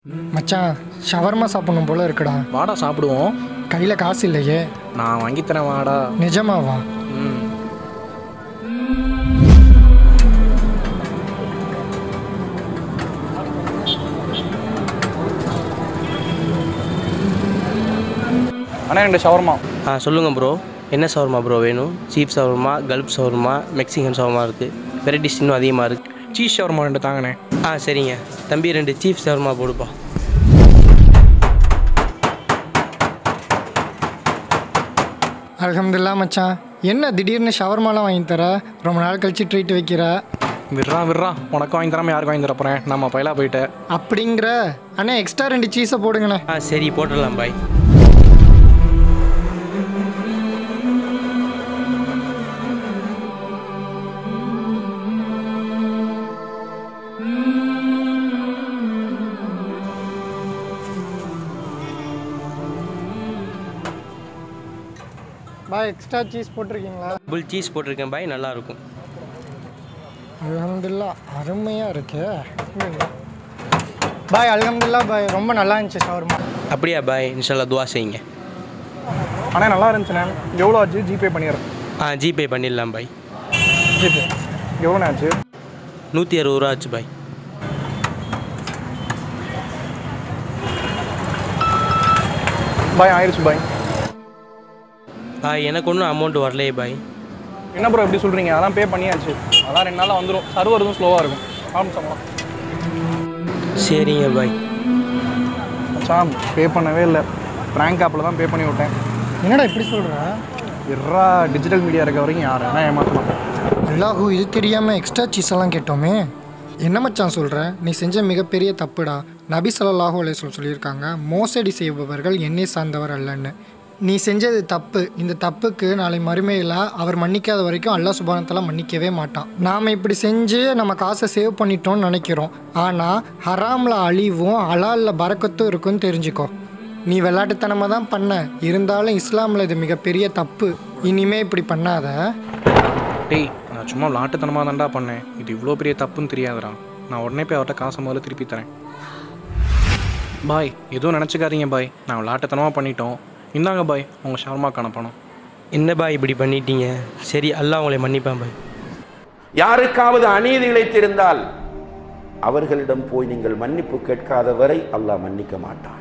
மச்சான் ஷவர்மா சாப்பிடணும் போல இருக்குடா வாடா சாப்பிடுவோம் கையில் காசு இல்லையே நான் வாங்கித்தரேன் வாடா நிஜமாவா ம் அண்ணா ரெண்டு ஷவர்மா ஆ சொல்லுங்கள் ப்ரோ என்ன சவர்மா ப்ரோ வேணும் cheap shawarma Gulf shawarma Mexican shawarma இருக்குது வெரைட்டிஸ் இன்னும் அதிகமாக இருக்குது சீஸ் ஷவர்மா ரெண்டு தாங்கண்ணே ஆ சரிங்க தம்பி ரெண்டு சீப் சவர்மா போடுப்பா அல்ஹம்துலில்லாஹ் மச்சான் என்ன திடீர்னு ஷவர்மாலாம் வாங்கி தர ரொம்ப நாள் கழிச்சு ட்ரீட் வைக்கிற விட்றா விட்றா உனக்கு வாங்கி தராம யாருக்கு வாங்கி தர போகிறேன் நம்ம பயிலாக போயிட்டேன் அப்படிங்கிற அண்ணே எக்ஸ்ட்ரா ரெண்டு சீஸை போடுங்கண்ணே ஆ சரி போட்டுடலாம் பாய் பாய் எக்ஸ்ட்ரா சீஸ் போட்டிருக்கீங்களா டபுள் சீஸ் போட்டிருக்கேன் பாய் நல்லாயிருக்கும் அல்ஹம்துலில்லாஹ் அருமையாக இருக்கு பாய் அல்ஹம்துலில்லாஹ் பாய் ரொம்ப நல்லா இருந்துச்சு ஷவர்மா அப்படியா பாய் இன்ஷால்லா துவா செய்யுங்க அண்ணா நல்லா இருந்துச்சுண்ணே எவ்வளோ ஆச்சு ஜிபே பண்ணிடுறேன் ஆ ஜிபே பண்ணிடலாம் பாய் ஜிபே எவ்வளோண்ணே ஆச்சு நூற்றி அறுபது ரூபா ஆச்சு பாய் பாய் ஆயிடுச்சு பாய் பாய் எனக்கு ஒன்றும் அமௌண்ட் வரலையே பாய் என்ன ப்ரோ எப்படி சொல்கிறீங்க அதான் பே பண்ணியாச்சு அதான் ரெண்டு நாளில் வந்துடும் சர்வர் எதுவும் ஸ்லோவாக இருக்கும் ஆரம்பிச்சோம் சரிங்க பாய் மச்சான் பே பண்ணவே இல்லை ப்ராங்க் ஆப்பில் தான் பே பண்ணி விட்டேன் என்னடா இப்படி சொல்கிற எர்ரா டிஜிட்டல் மீடியா இருக்க வரைக்கும் யார் வேணா ஏமாற்றலாம் அல்லாஹூ இது தெரியாமல் எக்ஸ்ட்ரா சீஸ் எல்லாம் கேட்டோமே என்ன மச்சான் சொல்கிற நீ செஞ்ச மிகப்பெரிய தப்புடா நபி ஸல்லல்லாஹு அலைஹி வஸல்லம் சொல்லியிருக்காங்க மோசடி செய்பவர்கள் என்னை சார்ந்தவர் அல்லன்னு நீ செஞ்சது தப்பு இந்த தப்புக்கு நாளை மறுமையில் அவர் மன்னிக்காத வரைக்கும் அல்லாஹ் சுபானத்தெல்லாம் மன்னிக்கவே மாட்டான் நாம் இப்படி செஞ்சு நம்ம காசை சேவ் பண்ணிட்டோம்னு நினைக்கிறோம் ஆனால் ஹராமில் அழிவும் ஹலாலில் பறக்கத்தும் இருக்குன்னு தெரிஞ்சுக்கோ நீ விளையாட்டுத்தனமாக தான் பண்ண இருந்தாலும் இஸ்லாமில் இது மிகப்பெரிய தப்பு இனிமே இப்படி பண்ணாத டேய் நான் சும்மா விளாட்டுத்தனமாக தான்டா பண்ணேன் இது இவ்வளோ பெரிய தப்புன்னு தெரியாதுடா நான் உடனே போய் அவர்கிட்ட காசை முதல்ல திருப்பி தரேன் பாய் எதுவும் நினச்சிக்காதீங்க பாய் நான் விளாட்டுத்தனமாக பண்ணிட்டோம் இந்தாங்க பாய் உங்கள் ஷவர்மாக்கான பணம் என்ன பாய் இப்படி பண்ணிட்டீங்க சரி அல்லாஹ் உங்களை மன்னிப்பான் பாய் யாருக்காவது அநீதி இழைத்திருந்தால் அவர்களிடம் போய் நீங்கள் மன்னிப்பு கேட்காத வரை அல்லாஹ் மன்னிக்க மாட்டான்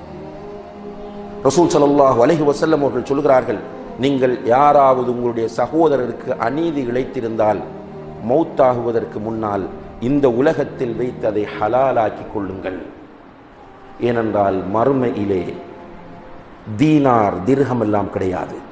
ரசூல் ஸல்லல்லாஹு அலைஹி வஸல்லம் அவர்கள் சொல்கிறார்கள் நீங்கள் யாராவது உங்களுடைய சகோதரருக்கு அநீதி இழைத்திருந்தால் மௌத்தாகுவதற்கு முன்னால் இந்த உலகத்தில் வைத்து அதை ஹலாலாக்கிக் கொள்ளுங்கள் ஏனென்றால் மறுமையிலே தீனார் திர்ஹம் எல்லாம் கிடையாது